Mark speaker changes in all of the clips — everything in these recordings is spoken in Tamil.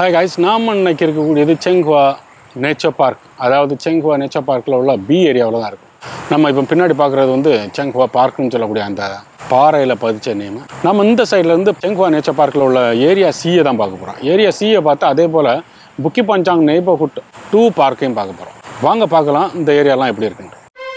Speaker 1: ஹாய் காய்ஸ் நாம் இன்னைக்கு இருக்கக்கூடியது செங்ஹுவா நேச்சர் பார்க் அதாவது செங்ஹுவா நேச்சர் பார்க்கில் உள்ள பி ஏரியாவில் தான் இருக்கும் நம்ம இப்போ பின்னாடி பார்க்குறது வந்து செங்ஹுவா பார்க்குன்னு சொல்லக்கூடிய அந்த பாறையில் பதிச்ச நேம் நம்ம இந்த சைடில் இருந்து செங்ஹுவா நேச்சர் பார்க்கில் உள்ள ஏரியா சியை தான் பார்க்க போகிறோம் ஏரியா சியை பார்த்து அதே போல் புக்கி பஞ்சாங் நெய்பர்ஹுட் டூ பார்க்கையும் பார்க்க போகிறோம் வாங்க பார்க்கலாம் இந்த ஏரியாலாம் எப்படி இருக்குன்ட்டு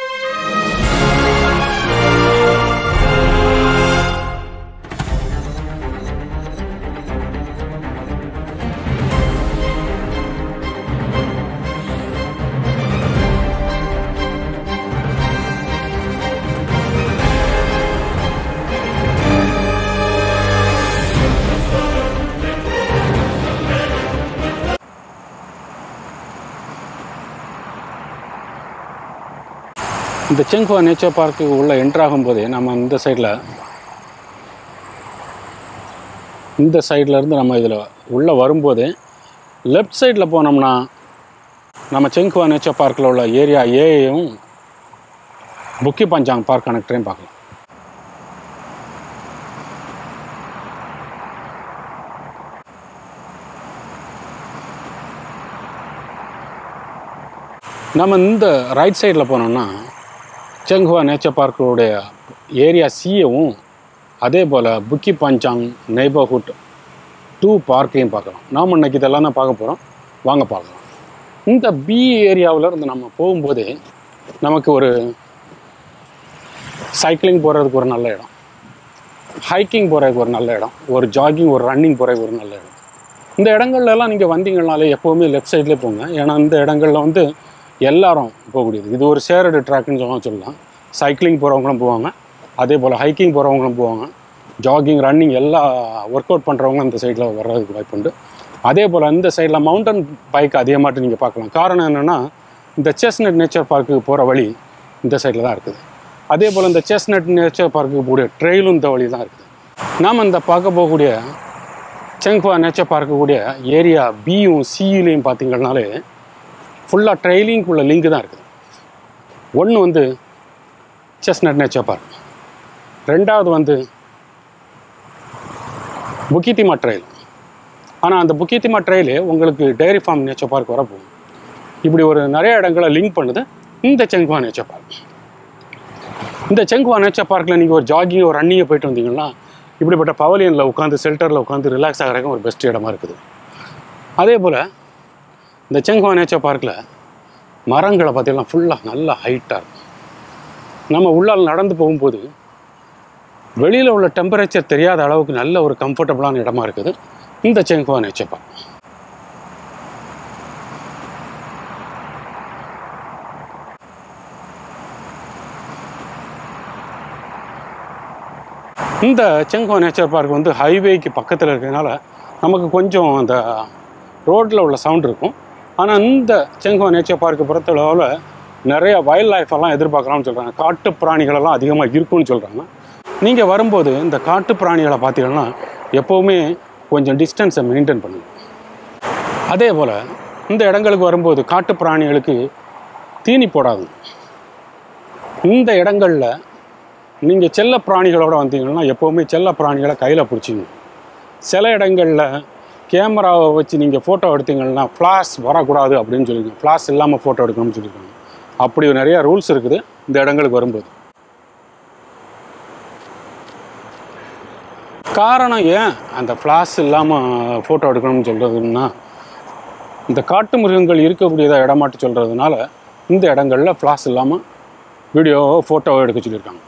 Speaker 1: இந்த செங்ஹுவா நேச்சர் பார்க்கு உள்ள என்ட்ரு ஆகும்போதே நம்ம இந்த சைடில் இந்த சைடில் இருந்து நம்ம இதில் உள்ளே வரும்போதே லெஃப்ட் சைடில் போனோம்னா நம்ம செங்ஹுவா நேச்சர் பார்க்கில் உள்ள ஏரியா ஏயும் புக்கி பஞ்சாங் பார்க் கனெக்டரையும் பார்க்கலாம் நம்ம இந்த ரைட் சைடில் போனோம்னா செங்ஹுவா நேச்சர் பார்க்குடைய ஏரியா சியவும் அதே போல் புக்கி பஞ்சாங் நெய்பர்ஹுட் டூ பார்க்கையும் பார்க்கலாம் நாம் இன்னைக்கு இதெல்லாம் தான் பார்க்க போகிறோம் வாங்க பார்க்கலாம் இந்த பி ஏரியாவில் இருந்து நம்ம போகும்போதே நமக்கு ஒரு சைக்கிளிங் போகிறதுக்கு ஒரு நல்ல இடம் ஹைக்கிங் போகிறதுக்கு ஒரு நல்ல இடம் ஒரு ஜாகிங் ஒரு ரன்னிங் போகிறதுக்கு ஒரு நல்ல இடம் இந்த இடங்கள்லாம் நீங்கள் வந்தீங்கனாலே எப்போவுமே லெஃப்ட் சைட்லேயே போங்க ஏன்னா இந்த இடங்கள்ல வந்து எல்லாரும் போகக்கூடியது இது ஒரு ஷேரடு ட்ராக்னு சொல்ல சொல்லலாம் சைக்கிளிங் போகிறவங்களும் போவாங்க அதே போல் ஹைக்கிங் போகிறவங்களும் போவாங்க ஜாகிங் ரன்னிங் எல்லா ஒர்க் அவுட் பண்ணுறவங்களும் இந்த சைடில் வர்றதுக்கு வாய்ப்புண்டு அதே போல் இந்த சைடில் மவுண்டன் பைக் அதிகமாட்டு நீங்கள் பார்க்கலாம் காரணம் என்னென்னா இந்த செஸ்நட் நேச்சர் பார்க்குக்கு போகிற வழி இந்த சைடில் தான் இருக்குது அதே போல் இந்த செஸ்நட் நேச்சர் பார்க்குக்கு போகக்கூடிய ட்ரெயிலும் இந்த வழி தான் இருக்குது நாம் இந்த பார்க்க போகக்கூடிய செங்ஹுவா நேச்சர் பார்க்கக்கூடிய ஏரியா பியும் சியிலையும் பார்த்தீங்கன்னாலே ஃபுல்லாக ட்ரெயிலிங்குள்ள லிங்க் தான் இருக்குது ஒன்று வந்து செஸ்நட் நேச்சர் பார்க் ரெண்டாவது வந்து புக்கித்திமா ட்ரெயில் ஆனால் அந்த புக்கித்திமா ட்ரெயிலு உங்களுக்கு டைரி ஃபார்ம் நேச்சர் பார்க் வரப்போகும் இப்படி ஒரு நிறைய இடங்களை லிங்க் பண்ணுது இந்த செங்குவா நேச்சர் பார்க் இந்த செங்குவா நேச்சர் பார்க்கில் நீங்கள் ஒரு ஜாகிங் ஒரு ரன்னிங்கை போயிட்டு வந்தீங்கன்னா இப்படிப்பட்ட பவலியனில் உட்காந்து ஷெல்டரில் உட்காந்து ரிலாக்ஸ் ஆகிறதுக்கு ஒரு பெஸ்ட் இடமா இருக்குது அதே போல் இந்த செங்குவா நேச்சர் பார்க்கில் மரங்களை பார்த்தீங்கன்னா ஃபுல்லாக நல்லா ஹைட்டாக இருக்கும் நம்ம உள்ளால் நடந்து போகும்போது வெளியில் உள்ள டெம்பரேச்சர் தெரியாத அளவுக்கு நல்ல ஒரு கம்ஃபர்டபுளான இடமா இருக்குது இந்த செங்குவா நேச்சர் பார்க் இந்த செங்குவா நேச்சர் பார்க் வந்து ஹைவேக்கு பக்கத்தில் இருக்கிறதுனால நமக்கு கொஞ்சம் அந்த ரோட்டில் உள்ள சவுண்ட் இருக்கும் ஆனால் இந்த செங்குவா நேச்சர் பார்க்கை பொறுத்தளவில் நிறைய வைல்ட் லைஃப் எல்லாம் எதிர்பார்க்கலாம்னு சொல்கிறாங்க காட்டு பிராணிகளெல்லாம் அதிகமாக இருக்கும்னு சொல்கிறாங்க நீங்கள் வரும்போது இந்த காட்டு பிராணிகளை பார்த்தீங்கன்னா எப்போவுமே கொஞ்சம் டிஸ்டன்ஸை மெயின்டைன் பண்ணுங்க அதே போல் இந்த இடங்களுக்கு வரும்போது காட்டு பிராணிகளுக்கு தீனி போடாது இந்த இடங்களில் நீங்கள் செல்ல பிராணிகளோட வந்தீங்கன்னா எப்போவுமே செல்ல பிராணிகளை கையில் பிடிச்சிங்க சில இடங்களில் கேமராவை வச்சு நீங்கள் ஃபோட்டோ எடுத்தீங்கன்னா ஃப்ளாஷ் வரக்கூடாது அப்படின்னு சொல்லியிருக்காங்க ஃப்ளாஷ் இல்லாமல் ஃபோட்டோ எடுக்கணும்னு சொல்லியிருக்காங்க அப்படி நிறைய ரூல்ஸ் இருக்குது இந்த இடங்களுக்கு வரும்போது காரணம் ஏன் அந்த ஃப்ளாஷ் இல்லாமல் ஃபோட்டோ எடுக்கணும்னு சொல்கிறதுன்னா இந்த காட்டு மிருகங்கள் இருக்கக்கூடியதை இடமாட்டு சொல்கிறதுனால இந்த இடங்களில் ஃப்ளாஷ் இல்லாமல் வீடியோ ஃபோட்டோ எடுக்க சொல்லியிருக்காங்க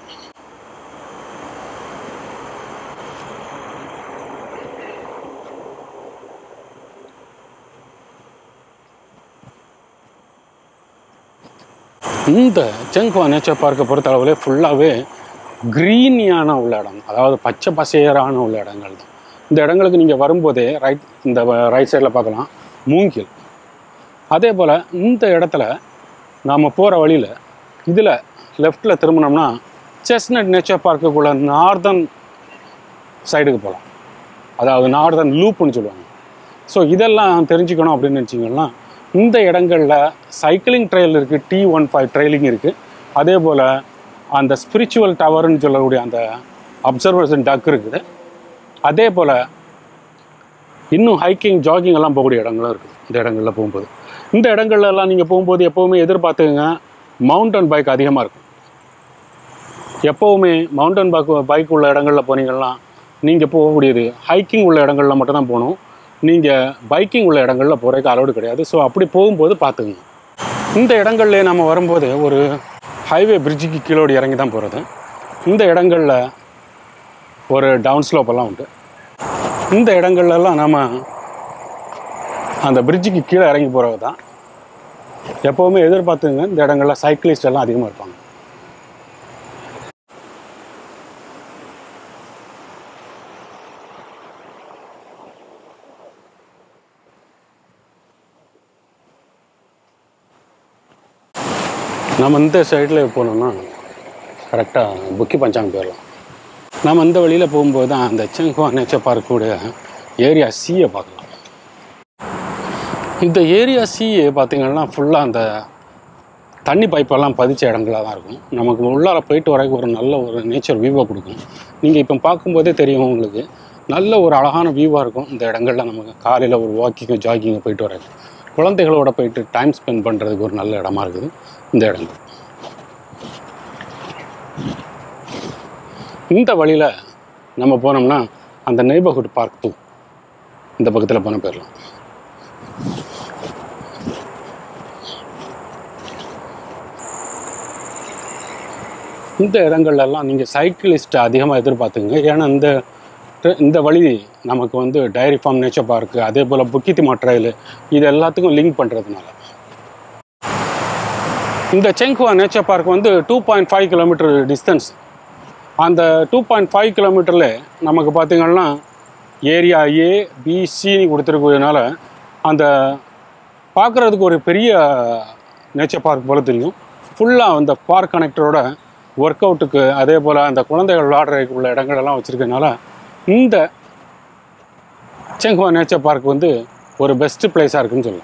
Speaker 1: இந்த செங்குவா நேச்சர் பார்க்கை பொறுத்த அளவுலே ஃபுல்லாகவே க்ரீனியான உள்ள இடம் அதாவது பச்சை பசேரான உள்ள இடங்கள் தான் இந்த இடங்களுக்கு நீங்கள் வரும்போதே ரைட் இந்த ரைட் சைடில் பார்க்கலாம் மூங்கில் அதே போல் இந்த இடத்துல நாம் போகிற வழியில் இதில் லெஃப்டில் திரும்பினோம்னா செஸ்னட் நேச்சர் பார்க்குக்குள்ள நார்தன் சைடுக்கு போகலாம் அதாவது நார்தன் லூப்புன்னு சொல்லுவாங்க ஸோ இதெல்லாம் தெரிஞ்சுக்கணும் அப்படின்னு நினச்சிங்கன்னா இந்த இடங்களில் சைக்கிளிங் ட்ரெயில் இருக்குது டி ஒன் ஃபைவ் ட்ரெயிலிங் இருக்குது அதே போல் அந்த ஸ்பிரிச்சுவல் டவர்னு சொல்லக்கூடிய அந்த அப்சர்வேஷன் டக் இருக்குது அதே போல் இன்னும் ஹைக்கிங் ஜாகிங் எல்லாம் போகக்கூடிய இடங்களும் இருக்குது இந்த இடங்களில் போகும்போது இந்த இடங்கள்ல எல்லாம் நீங்கள் போகும்போது எப்போவுமே எதிர்பார்த்துங்க மவுண்டன் பைக் அதிகமாக இருக்கும் எப்போவுமே மவுண்டன் பைக் பைக் உள்ள இடங்களில் போனீங்கன்னா நீங்கள் போகக்கூடியது ஹைக்கிங் உள்ள இடங்களில் மட்டும்தான் போகணும் நீங்கள் பைக்கிங் உள்ள இடங்களில் போகிறதுக்கு அலோடு கிடையாது ஸோ அப்படி போகும்போது பார்த்துக்குங்க இந்த இடங்கள்ல நம்ம வரும்போது ஒரு ஹைவே பிரிட்ஜுக்கு கீழோடி இறங்கி தான் போகிறது இந்த இடங்களில் ஒரு டவுன் ஸ்லோப்பெல்லாம் உண்டு இந்த இடங்கள்லாம் நம்ம அந்த பிரிட்ஜுக்கு கீழே இறங்கி போகிறது தான் எப்போவுமே எதிர்பார்த்துங்க இந்த இடங்கள்ல சைக்கிளிஸ்ட் எல்லாம் அதிகமாக இருப்பாங்க நம்ம இந்த சைடில் போனோம்னா கரெக்டாக புக்கி பஞ்சாங் போயிடலாம் நம்ம இந்த வழியில் போகும்போது தான் அந்த செங்ஹுவா நேச்சர் பார்க்கோட ஏரியா சியை பார்க்கலாம் இந்த ஏரியா சி பார்த்தீங்கன்னா ஃபுல்லாக அந்த தண்ணி பைப்பெல்லாம் பதிச்ச இடங்களாக தான் இருக்கும் நமக்கு உள்ளார போயிட்டு வரக்கு ஒரு நல்ல ஒரு நேச்சர் வியூவை கொடுக்கும் நீங்கள் இப்போ பார்க்கும்போதே தெரியும் உங்களுக்கு நல்ல ஒரு அழகான வியூவாக இருக்கும் இந்த இடங்கள்ல நமக்கு காலையில் ஒரு வாக்கிங்கு ஜாகிங்கு போயிட்டு வரது குழந்தைகளோட போயிட்டு டைம் ஸ்பெண்ட் பண்ணுறதுக்கு ஒரு நல்ல இடமா இருக்குது இந்த இடங்கள் இந்த வழியில் நம்ம போனோம்னா அந்த நெய்பர்ஹுட் பார்க் டூ இந்த பக்கத்தில் போன போயிடலாம் இந்த இடங்கள்லாம் நீங்கள் சைக்கிளிஸ்ட் அதிகமாக எதிர்பார்த்துங்க ஏன்னா இந்த இந்த வழி நமக்கு வந்து டைரி ஃபார்ம் நேச்சர் பார்க்கு அதே போல் புக்கித்திமா ட்ரையல் இது எல்லாத்துக்கும் லிங்க் பண்ணுறதுனால இந்த செங்குவா நேச்சர் பார்க் வந்து two point five kilometre distance அந்த டூ பாயிண்ட் ஃபைவ் கிலோமீட்டரில் நமக்கு பார்த்திங்கன்னா ஏரியா ஏ பி சின்னு கொடுத்துருக்கிறதுனால அந்த பார்க்குறதுக்கு ஒரு பெரிய நேச்சர் பார்க் போல தெரியும் ஃபுல்லாக அந்த பார்க் கனெக்டரோட ஒர்க் அவுட்டுக்கு அதே போல் அந்த குழந்தைகள் விளையாடுறதுக்கு உள்ள இடங்களெல்லாம் வச்சுருக்கனால இந்த செங்குவா நேச்சர் பார்க் வந்து ஒரு பெஸ்ட் பிளேஸாக இருக்குன்னு சொல்லலாம்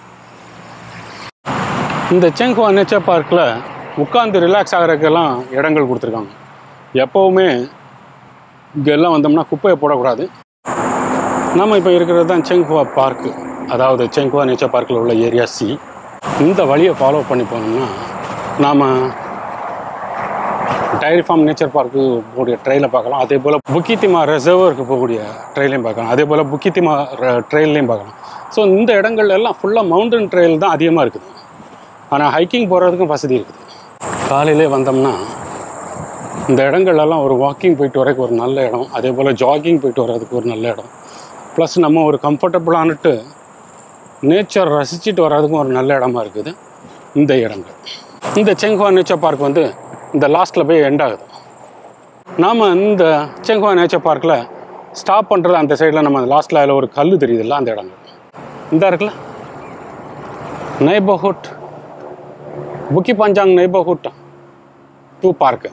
Speaker 1: இந்த செங்குவா நேச்சர் பார்க்கில் உட்காந்து ரிலாக்ஸ் ஆகிறதுக்கெல்லாம் இடங்கள் கொடுத்துருக்காங்க எப்போவுமே இங்கெல்லாம் வந்தோம்னா குப்பையை போடக்கூடாது நம்ம இப்போ இருக்கிறது தான் செங்குவா பார்க்கு அதாவது செங்குவா நேச்சர் பார்க்கில் உள்ள ஏரியா சி இந்த வழியை ஃபாலோ பண்ணி போனோம்னா நாம் டைரி ஃபார்ம் நேச்சர் பார்க்கு போகக்கூடிய ட்ரெயிலை பார்க்கலாம் அதே போல் புக்கித்திமா ரிசர்வருக்கு போகக்கூடிய ட்ரெயிலையும் பார்க்கலாம் அதே போல் புக்கித்திமா ட்ரெயிலையும் பார்க்கலாம் ஸோ இந்த இடங்கள்ல எல்லாம் ஃபுல்லாக மவுண்டன் ட்ரெயில் தான் அதிகமாக இருக்குது ஆனால் ஹைக்கிங் போகிறதுக்கும் வசதி இருக்குது காலையிலே வந்தோம்னா இந்த இடங்கள்லாம் ஒரு வாக்கிங் போயிட்டு வரதுக்கு ஒரு நல்ல இடம் அதே போல் ஜாகிங் போயிட்டு வர்றதுக்கு ஒரு நல்ல இடம் ப்ளஸ் நம்ம ஒரு கம்ஃபர்டபுளானுட்டு நேச்சர் ரசிச்சுட்டு வர்றதுக்கும் ஒரு நல்ல இடமா இருக்குது இந்த இடங்கள் இந்த செங்குவா நேச்சர் பார்க் வந்து இந்த லாஸ்ட்டில் போய் எண்ட் ஆகுது நாம் இந்த செங்குவா நேச்சர் பார்க்கில் ஸ்டாப் பண்ணுறது அந்த சைடில் நம்ம லாஸ்ட்டில் அதில் ஒரு கல் தெரியுதுல்ல அந்த இடங்கள் இந்த இருக்குல்ல neighbourhood Bukit Panjang neighbourhood two park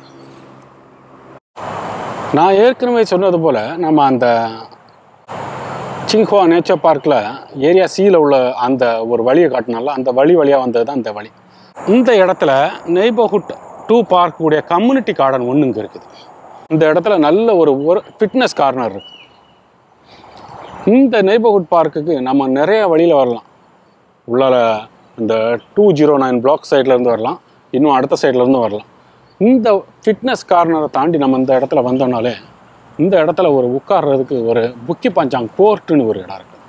Speaker 1: நான் ஏற்கனவே சொன்னது போல் நம்ம அந்த சிங்ஹுவா நேச்சர் பார்க்கில் ஏரியா சியில் உள்ள அந்த ஒரு வழியை காட்டினால அந்த வழி வழியாக வந்தது தான் இந்த வழி இந்த இடத்துல நெய்பர்ஹுட் டூ பார்க் உடைய கம்யூனிட்டி கார்டன் ஒன்று இங்கே இருக்குது இந்த இடத்துல நல்ல ஒரு ஒரு ஃபிட்னஸ் கார்னர் இருக்குது இந்த நெய்பர்ஹுட் பார்க்குக்கு நம்ம நிறைய வழியில் வரலாம் உள்ளார இந்த டூ ஜீரோ நைன் பிளாக் சைட்லேருந்து வரலாம் இன்னும் அடுத்த சைட்லேருந்து வரலாம் இந்த ஃபிட்னஸ் கார்னரை தாண்டி நம்ம இந்த இடத்துல வந்தோம்னாலே இந்த இடத்துல ஒரு உட்கார்றதுக்கு ஒரு புக்கி பஞ்சாங் கோர்ட்டுன்னு ஒரு இடம் இருக்குது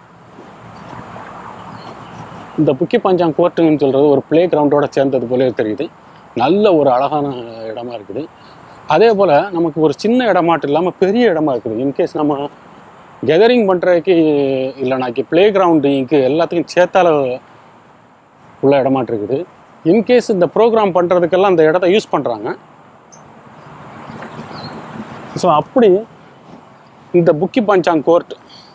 Speaker 1: இந்த புக்கி பஞ்சாங் கோர்ட்டுன்னு சொல்கிறது ஒரு ப்ளே கிரவுண்டோட சேர்ந்தது போலே தெரியுது நல்ல ஒரு அழகான இடமா இருக்குது அதே போல் நமக்கு ஒரு சின்ன இடமாட்டம் இல்லாமல் பெரிய இடமா இருக்குது இன்கேஸ் நம்ம கெதரிங் பண்ணுறதுக்கு இல்லைனாக்கி ப்ளே கிரவுண்டு இங்கு எல்லாத்துக்கும் சேர்த்தால உள்ள இடமாட்டு இருக்குது இன்கேஸ் இந்த ப்ரோக்ராம் பண்ணுறதுக்கெல்லாம் இந்த இடத்த யூஸ் பண்ணுறாங்க ஸோ அப்படி இந்த புக்கி பஞ்சாங் கோர்ட்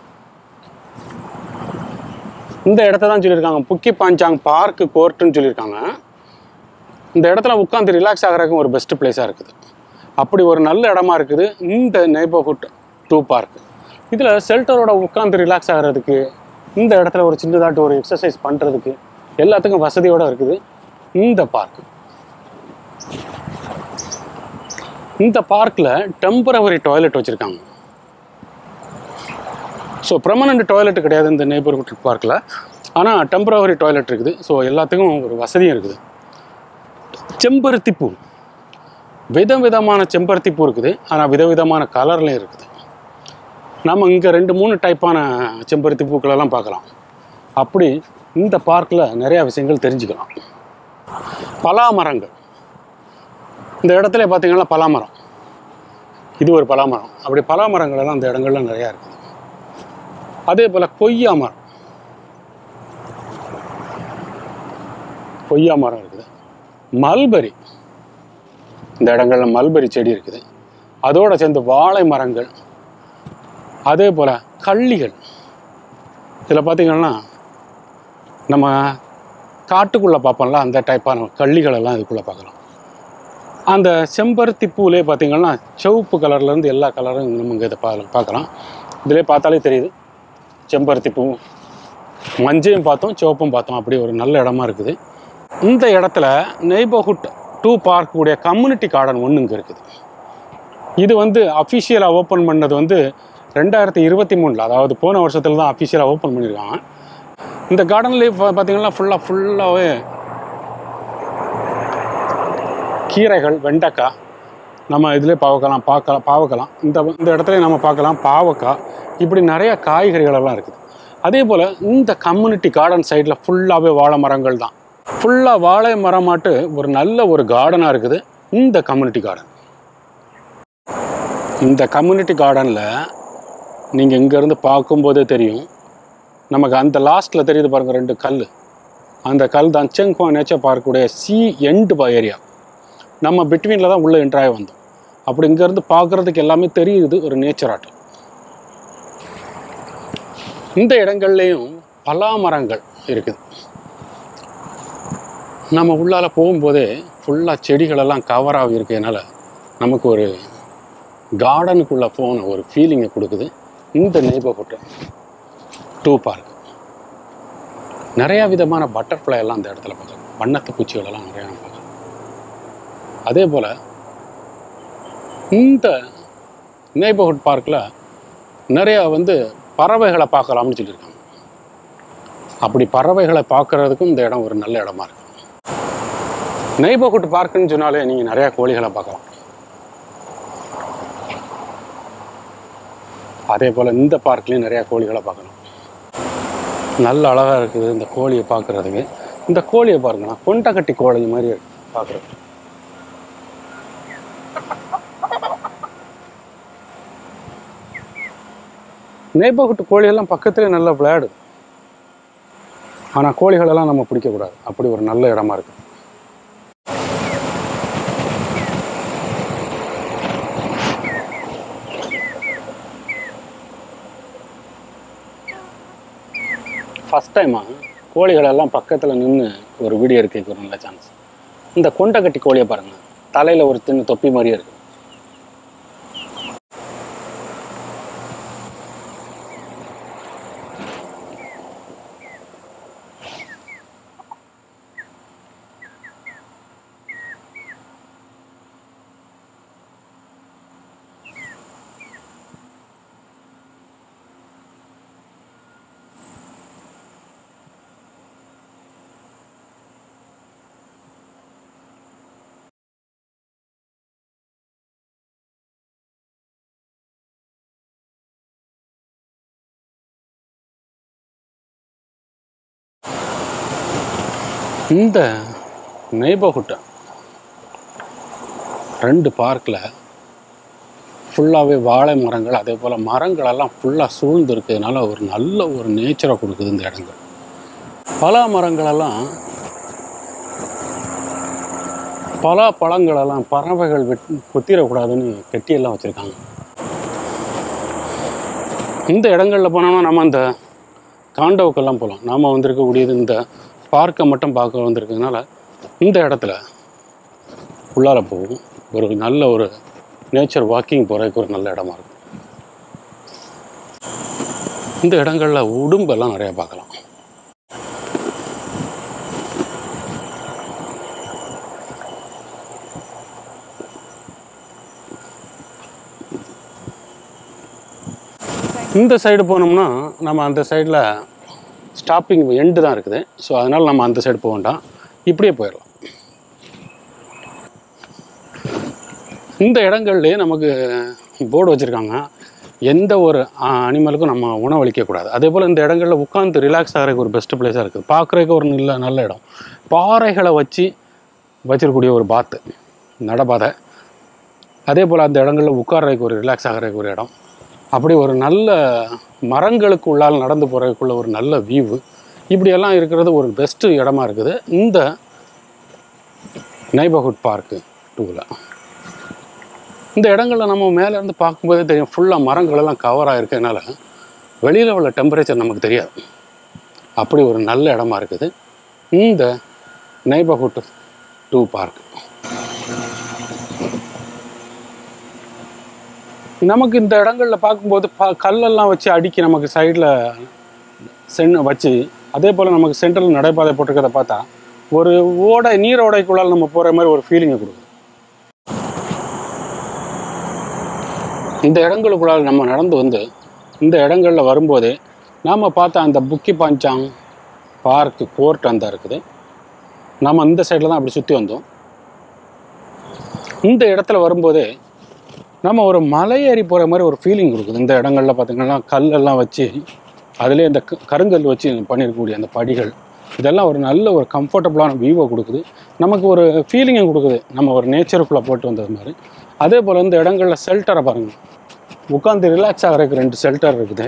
Speaker 1: இந்த இடத்த தான் சொல்லியிருக்காங்க புக்கி பஞ்சாங் பார்க் கோர்ட்டுன்னு சொல்லியிருக்காங்க இந்த இடத்துல உட்காந்து ரிலாக்ஸ் ஆகிறதுக்கும் ஒரு பெஸ்ட் பிளேஸாக இருக்குது அப்படி ஒரு நல்ல இடமா இருக்குது இந்த நெய்பர்ஹுட் டூ பார்க் இதில் ஷெல்டரோட உட்காந்து ரிலாக்ஸ் ஆகிறதுக்கு இந்த இடத்துல ஒரு சின்னதாட்டு ஒரு எக்ஸசைஸ் பண்ணுறதுக்கு எல்லாத்துக்கும் வசதியோடு இருக்குது இந்த பார்க் இந்த பார்க்கில் டெம்பரவரி டாய்லெட் வச்சுருக்காங்க ஸோ பெர்மனண்ட் டாய்லெட் கிடையாது இந்த நெய்பர்ஹுட் பார்க்கில் ஆனால் டெம்பரவரி டாய்லெட் இருக்குது ஸோ எல்லாத்துக்கும் ஒரு வசதியும் இருக்குது செம்பருத்தி பூ விதம் விதமான செம்பருத்தி பூ இருக்குது ஆனால் விதவிதமான கலர்லையும் இருக்குது நம்ம இங்கே ரெண்டு மூணு டைப்பான செம்பருத்தி பூக்களெல்லாம் பார்க்கலாம் அப்படி இந்த பார்க்கில் நிறையா விஷயங்கள் தெரிஞ்சுக்கலாம் பலாமரங்கள் இந்த இடத்துல பார்த்தீங்கன்னா பலாமரம் இது ஒரு பலாமரம் அப்படி பலாமரங்கள் எல்லாம் இந்த இடங்கள்ல நிறையா இருக்குது அதே போல் கொய்யா மரம் கொய்யா மரம் இருக்குது மல்பரி இந்த இடங்கள்ல மல்பரி செடி இருக்குது அதோட சேர்ந்து வாழை மரங்கள் அதே போல் கள்ளிகள் இதில் பார்த்தீங்கன்னா நம்ம காட்டுக்குள்ளே பார்ப்போம்ல அந்த டைப்பான கள்ளிகள் எல்லாம் இதுக்குள்ளே பார்க்கலாம் அந்த செம்பருத்தி பூலே பார்த்தீங்கன்னா சிவப்பு கலர்லேருந்து எல்லா கலரும் நம்ம இங்கே இதை பா பார்க்கலாம் இதிலே பார்த்தாலே தெரியுது செம்பருத்தி பூ மஞ்சையும் பார்த்தோம் சிவப்பும் பார்த்தோம் அப்படி ஒரு நல்ல இடமா இருக்குது இந்த இடத்துல நெய்பர்ஹுட் டூ பார்க் உடைய கம்யூனிட்டி கார்டன் ஒன்று இங்கே இருக்குது இது வந்து அஃபிஷியலாக ஓப்பன் பண்ணது வந்து ரெண்டாயிரத்தி இருபத்தி மூணில் அதாவது போன வருஷத்தில் தான் அஃபிஷியலாக ஓப்பன் பண்ணியிருக்காங்க இந்த கார்டன்லேயே பார்த்தீங்கன்னா ஃபுல்லாக ஃபுல்லாகவே கீரைகள் வெண்டைக்காய் நம்ம இதிலே பாவக்கலாம் பார்க்கலாம் பாவக்கலாம் இந்த இந்த இடத்துல நம்ம பார்க்கலாம் பாவக்காய் இப்படி நிறைய காய்கறிகள் எல்லாம் இருக்குது அதே போல் இந்த கம்யூனிட்டி கார்டன் சைடில் ஃபுல்லாகவே வாழை மரங்கள் தான் ஃபுல்லாக வாழை மரமாட்டு ஒரு நல்ல ஒரு கார்டனாக இருக்குது இந்த கம்யூனிட்டி கார்டன் இந்த கம்யூனிட்டி கார்டனில் நீங்கள் இங்கேருந்து பார்க்கும்போதே தெரியும் நமக்கு அந்த லாஸ்ட்டில் தெரியுது பாருங்கள் ரெண்டு கல் அந்த கல் தான் செங்ஹுவா நேச்சர் பார்க்குடைய சி எண்டு ஏரியா நம்ம பிட்வீனில் தான் உள்ளே என்ட்ராகி வந்தோம் அப்படி இங்கேருந்து பார்க்குறதுக்கு எல்லாமே தெரியுது ஒரு நேச்சர் ஆர்ட் இந்த இடங்கள்லேயும் பலா மரங்கள் இருக்குது நம்ம உள்ளால போகும்போதே ஃபுல்லாக செடிகளெல்லாம் கவர் ஆகி இருக்கனால நமக்கு ஒரு கார்டனுக்குள்ளே போன ஒரு ஃபீலிங்கை கொடுக்குது இந்த நெய்பர்ஹுட்டு டூ பார்க் நிறையா விதமான பட்டர்ஃப்ளை எல்லாம் அந்த இடத்துல பார்க்கலாம் வண்ணத்து பூச்சிகள் எல்லாம் நிறையா பார்க்கலாம் அதே போல் இந்த நெய்பர்ஹுட் பார்க்கில் நிறையா வந்து பறவைகளை பார்க்கலாம்னு சொல்லியிருக்காங்க அப்படி பறவைகளை பார்க்கறதுக்கும் இந்த இடம் ஒரு நல்ல இடமா இருக்கு நெய்பர்ஹுட் பார்க்குன்னு சொன்னாலே நீங்கள் நிறையா கோழிகளை பார்க்கலாம் அதே போல் இந்த பார்க்லேயும் நிறையா கோழிகளை பார்க்கலாம் நல்ல அழகாக இருக்குது இந்த கோழியை பார்க்குறதுக்கு இந்த கோழியை பாருங்களேன் கொண்டக்கட்டி கோழி மாதிரி இருக்கு பார்க்குறது நெய்பர்ஹுட் கோழியெல்லாம் பக்கத்துலேயே நல்லா விளையாடுது ஆனால் கோழிகளெல்லாம் நம்ம பிடிக்கக்கூடாது அப்படி ஒரு நல்ல இடமா இருக்கு ஃபஸ்ட் டைமாக கோழிகளெல்லாம் பக்கத்தில் நின்று ஒரு வீடியோ எடுக்க ஒரு நல்ல சான்ஸ் இந்த கொண்டக்கட்டி கோழியை பாருங்கள் தலையில் ஒரு சின்ன தொப்பி மாதிரியே இருக்கு இந்த நெய்பர்ஹுட்டை ரெண்டு பார்க்கில் ஃபுல்லாகவே வாழை மரங்கள் அதே போல் மரங்களெல்லாம் ஃபுல்லாக சூழ்ந்து இருக்கிறதுனால ஒரு நல்ல ஒரு நேச்சரை கொடுக்குது இந்த இடங்கள் பலா மரங்களெல்லாம் பலா பழங்களெல்லாம் பறவைகள் வெட் கொத்திடக்கூடாதுன்னு கெட்டியெல்லாம் வச்சுருக்காங்க இந்த இடங்களில் போனோம்னா நம்ம அந்த காண்டவுக்கெல்லாம் போகலாம் நாம் வந்திருக்கக்கூடியது இந்த பார்க்கை மட்டும் பார்க்க வந்திருக்கிறதுனால இந்த இடத்துல உள்ளார போகும் ஒரு நல்ல ஒரு நேச்சர் வாக்கிங் போகிறதுக்கு ஒரு நல்ல இடமா இருக்கும் இந்த இடங்களில் உடும்பெல்லாம் நிறையா பார்க்கலாம் இந்த சைடு போனோம்னா நம்ம அந்த சைடில் ஸ்டாப்பிங் எண்டு தான் இருக்குது ஸோ அதனால் நம்ம அந்த சைடு போக வேண்டாம் இப்படியே போயிடலாம் இந்த இடங்கள்லேயே நமக்கு போர்டு வச்சுருக்காங்க எந்த ஒரு அனிமலுக்கும் நம்ம உணவளிக்கக்கூடாது அதே போல் இந்த இடங்களில் உட்காந்து ரிலாக்ஸ் ஆகிறதுக்கு ஒரு பெஸ்ட் பிளேஸாக இருக்குது பார்க்குறதுக்கு ஒரு நல்ல நல்ல இடம் பாறைகளை வச்சு வச்சிருக்கக்கூடிய ஒரு பாத்து நடபாதை அதே போல் அந்த இடங்களில் உட்கார்றதுக்கு ஒரு ரிலாக்ஸ் ஆகிறதுக்கு ஒரு இடம் அப்படி ஒரு நல்ல மரங்களுக்கு உள்ளால் நடந்து போகிறதுக்குள்ள ஒரு நல்ல வியூவு இப்படியெல்லாம் இருக்கிறது ஒரு பெஸ்ட்டு இடமா இருக்குது இந்த நைபர்ஹுட் பார்க்கு டூவில் இந்த இடங்களில் நம்ம மேலே இருந்து பார்க்கும்போதே தெரியும் ஃபுல்லாக மரங்கள் எல்லாம் கவர் ஆகிருக்கனால வெளியில் உள்ள டெம்பரேச்சர் நமக்கு தெரியாது அப்படி ஒரு நல்ல இடமா இருக்குது இந்த நைபர்ஹுட் டூ பார்க் நமக்கு இந்த இடங்களில் பார்க்கும்போது ப கல்லெல்லாம் வச்சு அடுக்கி நமக்கு சைடில் சென் வச்சு அதே போல் நமக்கு சென்ட்ரல் நடைபாதை போட்டிருக்கிறத பார்த்தா ஒரு ஓடை நீரோடைக்குள்ளால் நம்ம போகிற மாதிரி ஒரு ஃபீலிங்கை கொடுக்குது இந்த இடங்களுக்குள்ளால் நம்ம நடந்து வந்து இந்த இடங்களில் வரும்போதே நாம் பார்த்த அந்த புக்கி பாஞ்சாங் பார்க் கோர்ட் அந்த இருக்குது நம்ம இந்த சைடில் தான் அப்படி சுற்றி வந்தோம் இந்த இடத்துல வரும்போதே நம்ம ஒரு மலை ஏறி போகிற மாதிரி ஒரு ஃபீலிங் கொடுக்குது இந்த இடங்கள்ல பார்த்திங்கன்னா கல்லெல்லாம் வச்சு அதிலே இந்த க- கருங்கல் வச்சு பண்ணியிருக்கக்கூடிய அந்த படிகள் இதெல்லாம் ஒரு நல்ல ஒரு கம்ஃபர்டபுளான வியூவை கொடுக்குது நமக்கு ஒரு ஃபீலிங்கை கொடுக்குது நம்ம ஒரு நேச்சருக்குள்ளே போட்டு வந்தது மாதிரி அதே போல் இந்த இடங்களில் ஷெல்டரை பாருங்கள் உட்காந்து ரிலாக்ஸ் ஆகிறதுக்கு ரெண்டு ஷெல்டர் இருக்குது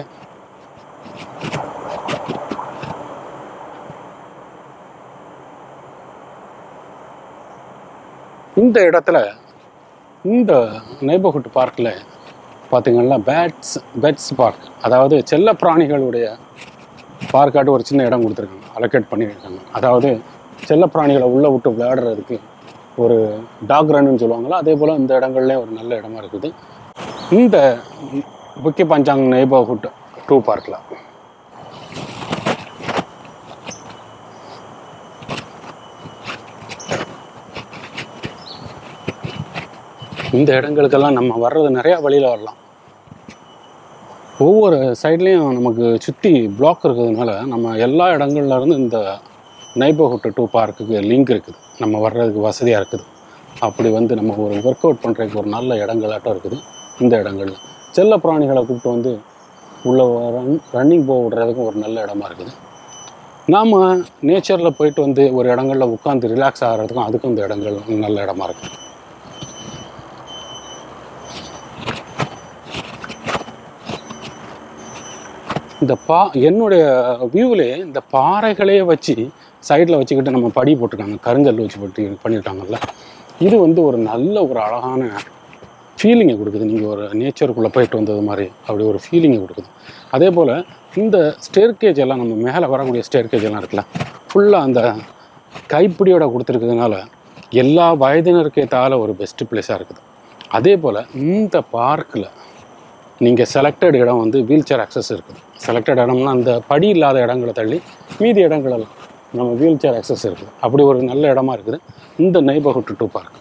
Speaker 1: இந்த இடத்துல இந்த நெய்பர்ஹுட் பார்க்கில் பார்த்தீங்கன்னா பேட்ஸ் பெட்ஸ் பார்க் அதாவது செல்ல பிராணிகளுடைய பார்க்காட்டு ஒரு சின்ன இடம் கொடுத்துருக்காங்க அலோகேட் பண்ணியிருக்காங்க அதாவது செல்ல பிராணிகளை உள்ளே விட்டு விளையாடுறதுக்கு ஒரு டாக் ரன்னு சொல்லுவாங்களோ அதே போல் இந்த இடங்கள்லேயும் ஒரு நல்ல இடமா இருக்குது இந்த புக்கி பஞ்சாங் நெய்பர்ஹுட் டூ பார்க்கில் இந்த இடங்களுக்கெல்லாம் நம்ம வர்றது நிறையா வழியில் வரலாம் ஒவ்வொரு சைட்லேயும் நமக்கு சுற்றி பிளாக் இருக்கிறதுனால நம்ம எல்லா இடங்கள்ல இருந்து இந்த நைபர்ஹுட் டூ பார்க்குக்கு லிங்க் இருக்குது நம்ம வர்றதுக்கு வசதியாக இருக்குது அப்படி வந்து நம்ம ஒரு ஒர்க் அவுட் பண்ணுறதுக்கு ஒரு நல்ல இடங்களாட்டம் இருக்குது இந்த இடங்கள்ல செல்ல பிராணிகளை கூப்பிட்டு வந்து உள்ள ரன் ரன்னிங் போக விடுறதுக்கும் ஒரு நல்ல இடமா இருக்குது நாம் நேச்சரில் போயிட்டு வந்து ஒரு இடங்கள்ல உட்காந்து ரிலாக்ஸ் ஆகிறதுக்கும் அதுக்கும் இந்த இடங்கள் நல்ல இடமா இருக்குது இந்த பா என்னுடைய வியூவிலே இந்த பாறைகளையே வச்சு சைடில் வச்சுக்கிட்டு நம்ம படி போட்டிருக்காங்க கருங்கல் வச்சு போட்டு பண்ணியிருக்காங்கல்ல இது வந்து ஒரு நல்ல ஒரு அழகான ஃபீலிங்கை கொடுக்குது நீங்கள் ஒரு நேச்சருக்குள்ளே போயிட்டு வந்தது மாதிரி அப்படி ஒரு ஃபீலிங்கை கொடுக்குது அதே போல் இந்த ஸ்டேர்கேஜ் எல்லாம் நம்ம மேலே வரக்கூடிய ஸ்டேர்கேஜ் எல்லாம் இருக்குல்ல ஃபுல்லாக அந்த கைப்பிடியோட கொடுத்துருக்கிறதுனால எல்லா வயதினருக்கு ஏற்றால ஒரு பெஸ்ட் பிளேஸாக இருக்குது அதே போல் இந்த பார்க்கில் நீங்கள் செலக்டட் இடம் வந்து வீல் சேர் அக்சஸ் இருக்குது செலக்டட் இடம்னா அந்த படி இல்லாத இடங்களை தள்ளி மீதி இடங்களெல்லாம் நம்ம வீல் சேர் அக்சஸ் இருக்குது அப்படி ஒரு நல்ல இடமா இருக்குது இந்த நெய்பர்ஹுட் டூ பார்க்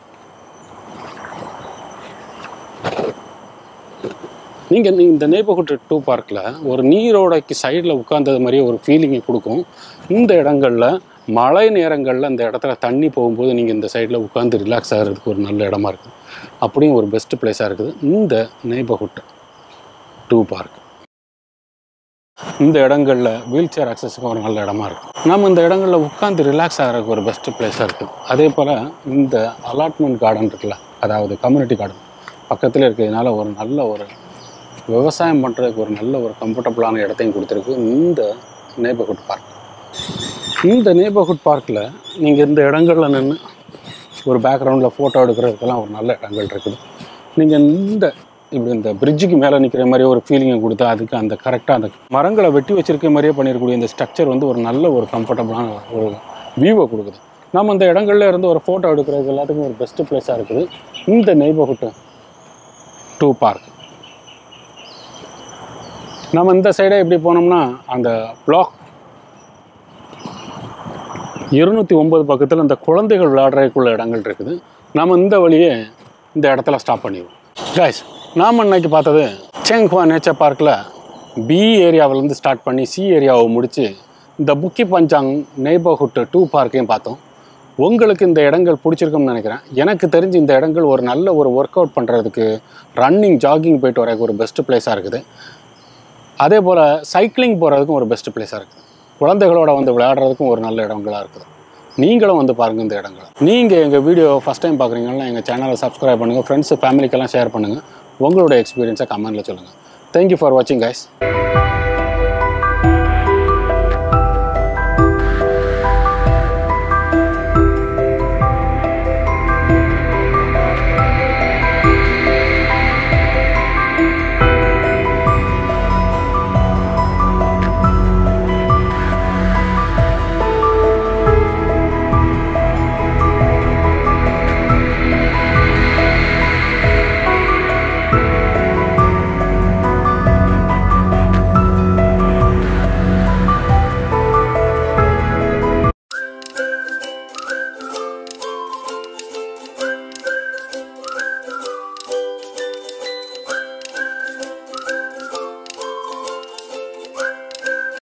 Speaker 1: நீங்கள் இந்த நெய்பர்ஹுட் டூ பார்க்கில் ஒரு நீரோடைக்கு சைடில் உட்கார்ந்தது மாதிரியே ஒரு ஃபீலிங்கை கொடுக்கும் இந்த இடங்களில் மழை நேரங்களில் இந்த இடத்துல தண்ணி போகும்போது நீங்கள் இந்த சைடில் உட்காந்து ரிலாக்ஸ் ஆகிறதுக்கு ஒரு நல்ல இடமா இருக்குது அப்படியும் ஒரு பெஸ்ட் பிளேஸாக இருக்குது இந்த நெய்பர்ஹுட் டூ பார்க் இந்த இடங்களில் வீல் சேர் அக்சஸுக்கு ஒரு நல்ல இடமா இருக்குது நம்ம இந்த இடங்களில் உட்காந்து ரிலாக்ஸ் ஆகிறதுக்கு ஒரு பெஸ்ட் பிளேஸாக இருக்குது அதே போல் இந்த அலாட்மெண்ட் கார்டன் இருக்குல்ல அதாவது கம்யூனிட்டி கார்டன் பக்கத்தில் இருக்கிறதுனால ஒரு நல்ல ஒரு விவசாயம் பண்ணுறதுக்கு ஒரு நல்ல ஒரு கம்ஃபர்டபுளான இடத்தையும் கொடுத்துருக்கு இந்த நெய்பர்ஹுட் பார்க் இந்த நெய்பர்ஹுட் பார்க்கில் நீங்கள் இந்த இடங்களில் நின்று ஒரு பேக்ரவுண்டில் ஃபோட்டோ எடுக்கிறதுக்கெல்லாம் ஒரு நல்ல இடங்கள் இருக்குது நீங்கள் இந்த இப்படி இந்த பிரிட்ஜுக்கு மேலே நிற்கிற மாதிரி ஒரு ஃபீலிங்கை கொடுத்தா அதுக்கு அந்த கரெக்டாக அந்த மரங்களை வெட்டி வச்சிருக்க மாதிரியே பண்ணியிருக்கக்கூடிய இந்த ஸ்ட்ரக்சர் வந்து ஒரு நல்ல ஒரு கம்ஃபர்டபுளான ஒரு வியூவை கொடுக்குது நம்ம அந்த இடங்கள்ல இருந்து ஒரு ஃபோட்டோ எடுக்கிறதுக்கு எல்லாத்துக்கும் ஒரு பெஸ்ட் பிளேஸாக இருக்குது இந்த நெய்பர்ஹுட் டூ பார்க் நம்ம இந்த சைடே இப்படி போனோம்னா அந்த பிளாக் இருநூற்றி ஒம்பது பக்கத்தில் இந்த குழந்தைகள் விளையாடுறதுக்குள்ள இடங்கள் இருக்குது நம்ம இந்த வழியே இந்த இடத்துல ஸ்டாப் பண்ணிடுவோம் guys நாம் இன்னைக்கு பார்த்தது சேங்ஹுவா நேச்சர் பார்க்கில் பி ஏரியாவிலேருந்து ஸ்டார்ட் பண்ணி சி ஏரியாவை முடித்து இந்த புக்கி பஞ்சாங் நெய்பர்ஹுட் டூ பார்க்கையும் பார்த்தோம் உங்களுக்கு இந்த இடங்கள் பிடிச்சிருக்கும்னு நினைக்கிறேன் எனக்கு தெரிஞ்சு இந்த இடங்கள் ஒரு நல்ல ஒரு ஒர்க் அவுட் பண்ணுறதுக்கு ரன்னிங் ஜாகிங் போயிட்டு வரக்கு ஒரு பெஸ்ட் பிளேஸாக இருக்குது அதே போல் சைக்கிளிங் போகிறதுக்கும் ஒரு பெஸ்ட் பிளேஸாக இருக்குது குழந்தைகளோட வந்து விளையாடுறதுக்கும் ஒரு நல்ல இடங்களாக இருக்குது நீங்களும் வந்து பாருங்கள் இந்த இடங்களை நீங்கள் எங்கள் வீடியோ ஃபஸ்ட் டைம் பார்க்குறீங்கன்னா எங்கள் சேனலை சப்ஸ்கிரைப் பண்ணுங்கள் ஃப்ரெண்ட்ஸு ஃபேமிலிக்கெல்லாம் ஷேர் பண்ணுங்கள் உங்களோட எக்ஸ்பீரியன்ஸை கமெண்ட்டில் சொல்லுங்கள் தேங்க்யூ ஃபார் வாட்சிங் கைஸ்